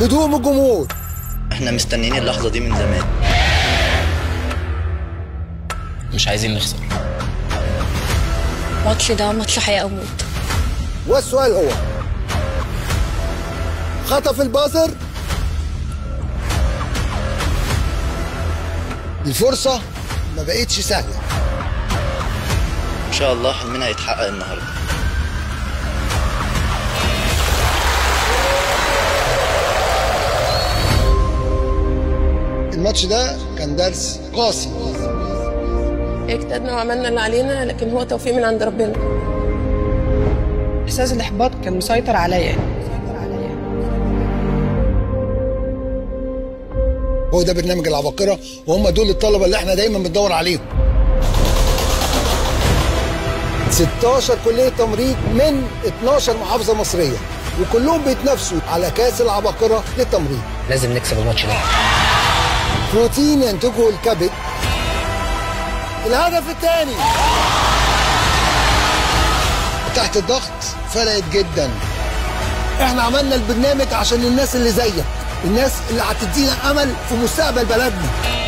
هدوم الجمهور احنا مستنيين اللحظة دي من زمان مش عايزين نخسر الماتش ده ماتش حياة أو موت والسؤال هو خطف البازر الفرصة ما بقتش سهلة ان شاء الله حلمنا هيتحقق النهاردة الماتش ده كان درس قاسي اجتهدنا وعملنا اللي علينا لكن هو توفيق من عند ربنا احساس الاحباط كان مسيطر عليا يعني. هو ده برنامج العباقرة وهم دول الطلبة اللي احنا دايما بندور عليهم 16 كلية تمريض من 12 محافظة مصرية وكلهم بيتنافسوا على كاس العباقرة للتمريض لازم نكسب الماتش ده بروتين ينتجه الكبد الهدف الثاني تحت الضغط فرقت جدا احنا عملنا البرنامج عشان الناس اللي زيك الناس اللي هتدينا امل في مستقبل بلدنا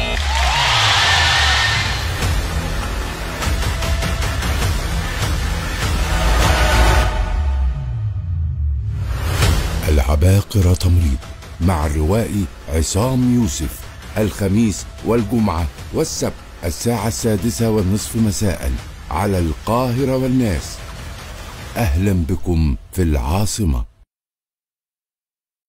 العباقرة تمريض مع الروائي عصام يوسف الخميس والجمعة والسبت الساعة السادسة والنصف مساء على القاهرة والناس أهلا بكم في العاصمة